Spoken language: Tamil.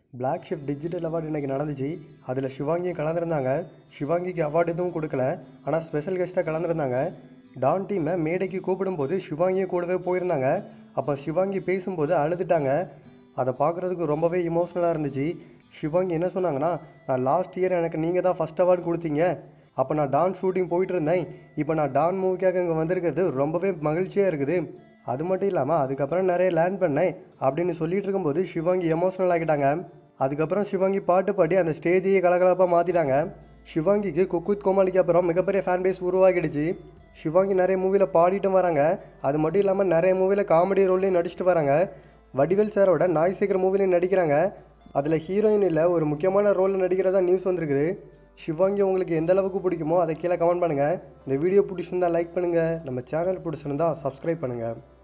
பிளாக் ஷிப் டிஜிட்டல் அவார்டு இன்னைக்கு நடந்துச்சு அதில் சிவாங்கியும் கலந்துருந்தாங்க சிவாங்கிக்கு அவார்டு எதுவும் கொடுக்கல ஆனால் ஸ்பெஷல் கெஸ்ட்டாக கலந்துருந்தாங்க டான் டீமை மேடைக்கு கூப்பிடும்போது சிவாங்கியும் கூடவே போயிருந்தாங்க அப்போ சிவாங்கி பேசும்போது அழுதுட்டாங்க அதை பார்க்குறதுக்கு ரொம்பவே இமோஷ்னலாக இருந்துச்சு சிவாங்கி என்ன சொன்னாங்கன்னா நான் லாஸ்ட் இயர் எனக்கு நீங்கள் தான் ஃபஸ்ட் அவார்டு கொடுத்தீங்க அப்போ நான் டான் ஷூட்டிங் போயிட்டு இருந்தேன் இப்போ நான் டான் மூவிக்காக இங்கே வந்திருக்கிறது ரொம்பவே மகிழ்ச்சியாக இருக்குது அது மட்டும் இல்லாமல் அதுக்கப்புறம் நிறைய லேர்ன் பண்ணேன் அப்படின்னு சொல்லிட்டு இருக்கும்போது சிவாங்கி எமோஷ்னல் ஆகிட்டாங்க அதுக்கப்புறம் சிவாங்கி பாட்டு பாடி அந்த ஸ்டேஜையே கலகலப்பாக மாற்றிட்டாங்க சிவாங்கிக்கு குக்குத் கோமாளிக்கு அப்புறம் மிகப்பெரிய ஃபேன் பேஸ் உருவாகிடுச்சு சிவாங்கி நிறைய மூவியில் பாடிட்டும் வராங்க அது மட்டும் இல்லாமல் நிறைய மூவியில் காமெடி ரோல்லையும் நடிச்சிட்டு வராங்க வடிவேல் சாரோட நாய் சீக்கிரம் மூவிலையும் நடிக்கிறாங்க அதில் ஹீரோயின் இல்லை ஒரு முக்கியமான ரோலில் நடிக்கிறதா நியூஸ் வந்திருக்குது சிவாங்கி உங்களுக்கு எந்த அளவுக்கு பிடிக்குமோ அதை கீழே கமெண்ட் பண்ணுங்கள் இந்த வீடியோ பிடிச்சிருந்தா லைக் பண்ணுங்கள் நம்ம சேனல் பிடிச்சிருந்தா சப்ஸ்கிரைப் பண்ணுங்கள்